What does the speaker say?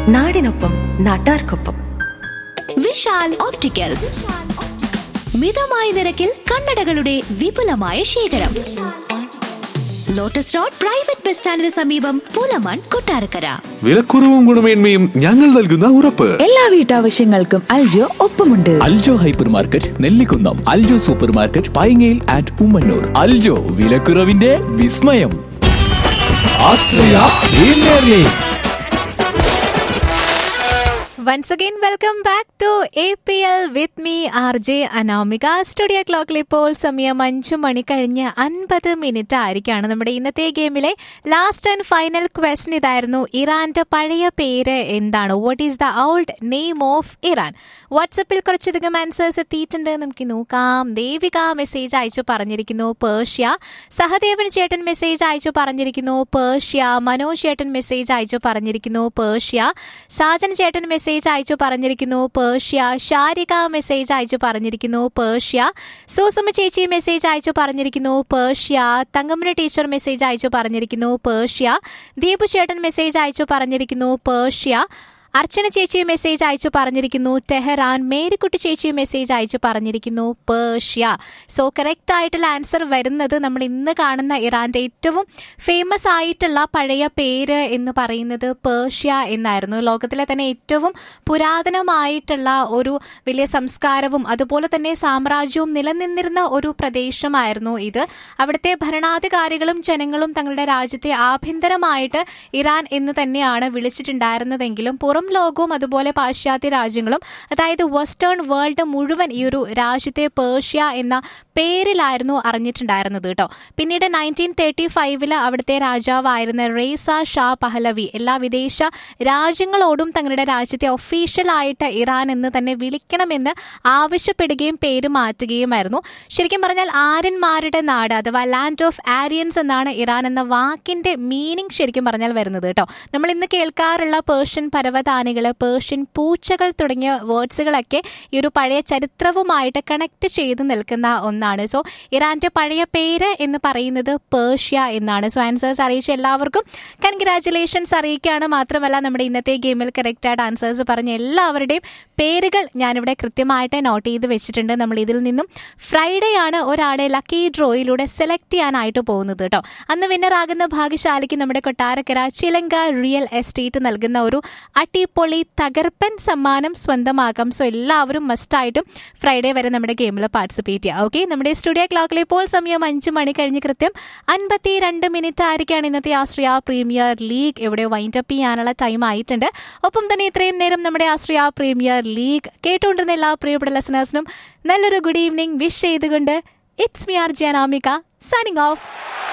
നാടിനൊപ്പം നാട്ടാർക്കൊപ്പം വിശാൽ ഓപ്റ്റിക്കൽസ് മിതമായ നിരക്കിൽ കണ്ണടകളുടെ വിപുലമായ ശേഖരം ലോട്ടസ് റോഡ് പ്രൈവറ്റ് ബസ് സ്റ്റാൻഡിന് സമീപം പുലമൺ കൊട്ടാരക്കര വിലക്കുറവും ഗുണമേന്മയും ഞങ്ങൾ നൽകുന്ന ഉറപ്പ് എല്ലാ വീട്ടാവശ്യങ്ങൾക്കും അൽജോ ഒപ്പമുണ്ട് Aljo hyper market Nellikunnam Aljo super market പൈങ്ങയിൽ ആൻഡ് ഉമ്മന്നൂർ അൽജോ വിലക്കുറവിന്റെ വിസ്മയം Ashraya premier league once again welcome back to A P L with me R J Anamika studio ക്ലോക്കിൽ ഇപ്പോൾ സമയം അഞ്ചു മണി കഴിഞ്ഞ് അൻപത് മിനിറ്റ് ആയിരിക്കാണ് നമ്മുടെ ഇന്നത്തെ ഗെയിമിലെ ലാസ്റ്റ് ആൻഡ് ഫൈനൽ ക്വസ്റ്റൻ ഇതായിരുന്നു ഇറാന്റെ പഴയ പേര് എന്താണ് what is the old name of Iran വാട്സപ്പിൽ കുറച്ചധികം ആൻസേഴ്സ് എത്തിയിട്ടുണ്ട് നമുക്ക് നോക്കാം ദേവിക മെസ്സേജ് അയച്ചു പറഞ്ഞിരിക്കുന്നു പേർഷ്യ സഹദേവൻ ചേട്ടൻ മെസ്സേജ് അയച്ചു പറഞ്ഞിരിക്കുന്നു പേർഷ്യ മനോജ് ചേട്ടൻ മെസ്സേജ് അയച്ചു പറഞ്ഞിരിക്കുന്നു പേർഷ്യ സാജൻ ചേട്ടൻ മെസ്സേജ് അയച്ചു പറഞ്ഞിരിക്കുന്നു പേർഷ്യ ഷാരിക മെസ്സേജ് അയച്ചു പറഞ്ഞിരിക്കുന്നു പേർഷ്യ സൂസുമ ചേച്ചി മെസ്സേജ് അയച്ചു പറഞ്ഞിരിക്കുന്നു പേർഷ്യ തങ്കമ്മന ടീച്ചർ മെസ്സേജ് അയച്ചു പറഞ്ഞിരിക്കുന്നു പേർഷ്യ ദീപു ചേട്ടൻ മെസ്സേജ് അയച്ചു പറഞ്ഞിരിക്കുന്നു പേർഷ്യ അർച്ചന ചേച്ചി മെസ്സേജ് അയച്ചു പറഞ്ഞിരിക്കുന്നു ടെഹറാൻ മേരിക്കുട്ടി ചേച്ചി മെസ്സേജ് അയച്ചു പറഞ്ഞിരിക്കുന്നു പേർഷ്യ സോ കറക്റ്റ് ആയിട്ടുള്ള ആൻസർ വരുന്നത് നമ്മൾ ഇന്ന് കാണുന്ന ഇറാന്റെ ഏറ്റവും ഫേമസ് ആയിട്ടുള്ള പഴയ പേര് എന്ന് പറയുന്നത് പേർഷ്യ എന്നായിരുന്നു ലോകത്തിലെ തന്നെ ഏറ്റവും പുരാതനമായിട്ടുള്ള ഒരു വലിയ സംസ്കാരവും അതുപോലെ തന്നെ സാമ്രാജ്യവും നിലനിന്നിരുന്ന ഒരു പ്രദേശമായിരുന്നു ഇത് അവിടുത്തെ ഭരണാധികാരികളും ജനങ്ങളും തങ്ങളുടെ രാജ്യത്തെ ആഭ്യന്തരമായിട്ട് ഇറാൻ എന്ന് തന്നെയാണ് വിളിച്ചിട്ടുണ്ടായിരുന്നതെങ്കിലും പുറം ലോകവും അതുപോലെ പാശ്ചാത്യ രാജ്യങ്ങളും അതായത് വെസ്റ്റേൺ വേൾഡ് മുഴുവൻ ഈ ഒരു രാജ്യത്തെ പേർഷ്യ എന്ന പേരിലായിരുന്നു അറിഞ്ഞിട്ടുണ്ടായിരുന്നത് കേട്ടോ പിന്നീട് നയൻറ്റീൻ തേർട്ടി ഫൈവില് അവിടുത്തെ രാജാവായിരുന്ന റേസ ഷാ പഹലവി എല്ലാ വിദേശ രാജ്യങ്ങളോടും തങ്ങളുടെ രാജ്യത്തെ ഒഫീഷ്യലായിട്ട് ഇറാൻ എന്ന് തന്നെ വിളിക്കണമെന്ന് ആവശ്യപ്പെടുകയും പേര് മാറ്റുകയുമായിരുന്നു ശരിക്കും പറഞ്ഞാൽ ആര്യന്മാരുടെ നാട് അഥവാ ലാൻഡ് ഓഫ് ആര്യൻസ് എന്നാണ് ഇറാൻ എന്ന വാക്കിന്റെ മീനിങ് ശരിക്കും പറഞ്ഞാൽ വരുന്നത് കേട്ടോ നമ്മൾ ഇന്ന് കേൾക്കാറുള്ള പേർഷ്യൻ പരവതാനികൾ പേർഷ്യൻ പൂച്ചകൾ തുടങ്ങിയ വേർഡ്സുകളൊക്കെ ഈ ഒരു പഴയ ചരിത്രവുമായിട്ട് കണക്ട് ചെയ്ത് നിൽക്കുന്ന ഒന്നാണ് സോ ഇറാന്റെ പഴയ പേര് എന്ന് പറയുന്നത് പേർഷ്യ എന്നാണ് സോ ആൻസേഴ്സ് അറിയിച്ച എല്ലാവർക്കും കൺഗ്രാറ്റുലേഷൻസ് അറിയിക്കുകയാണ് മാത്രമല്ല നമ്മുടെ ഇന്നത്തെ ഗെയിമിൽ കറക്റ്റായിട്ട് ആൻസേഴ്സ് പറഞ്ഞ എല്ലാവരുടെയും പേരുകൾ ഞാനിവിടെ കൃത്യമായിട്ട് നോട്ട് ചെയ്ത് വെച്ചിട്ടുണ്ട് നമ്മൾ ഇതിൽ നിന്നും ഫ്രൈഡേ ആണ് ഒരാളെ ലക്കി ഡ്രോയിലൂടെ സെലക്ട് ചെയ്യാനായിട്ട് പോകുന്നത് കേട്ടോ അന്ന് വിന്നറാകുന്ന ഭാഗ്യശാലിക്ക് നമ്മുടെ കൊട്ടാരക്കര ചിലങ്ക റിയൽ എസ്റ്റേറ്റ് നൽകുന്ന ഒരു അടിപൊളി തകർപ്പൻ സമ്മാനം സ്വന്തമാക്കാം സോ എല്ലാവരും മസ്റ്റായിട്ടും ഫ്രൈഡേ വരെ നമ്മുടെ ഗെയിമിൽ പാർട്ടിസിപ്പേറ്റ് ചെയ്യുക ഓക്കെ നമ്മുടെ സ്റ്റുഡിയോ ക്ലോക്കിൽ ഇപ്പോൾ സമയം അഞ്ച് മണി കഴിഞ്ഞ് കൃത്യം അൻപത്തി രണ്ട് മിനിറ്റ് ആയിരിക്കാണ് ഇന്നത്തെ ആശ്രയ പ്രീമിയർ ലീഗ് എവിടെ വൈൻഡ് അപ്പ് ചെയ്യാനുള്ള ടൈം ആയിട്ടുണ്ട് ഒപ്പം തന്നെ ഇത്രയും നേരം നമ്മുടെ ആശ്രയ പ്രീമിയർ ലീഗ് കേട്ടുകൊണ്ടിരുന്ന എല്ലാ പ്രിയപ്പെട്ട ലെസനേഴ്സിനും നല്ലൊരു ഗുഡ് ഈവനിങ് വിഷ് ചെയ്തുകൊണ്ട് it's me R Janamika signing of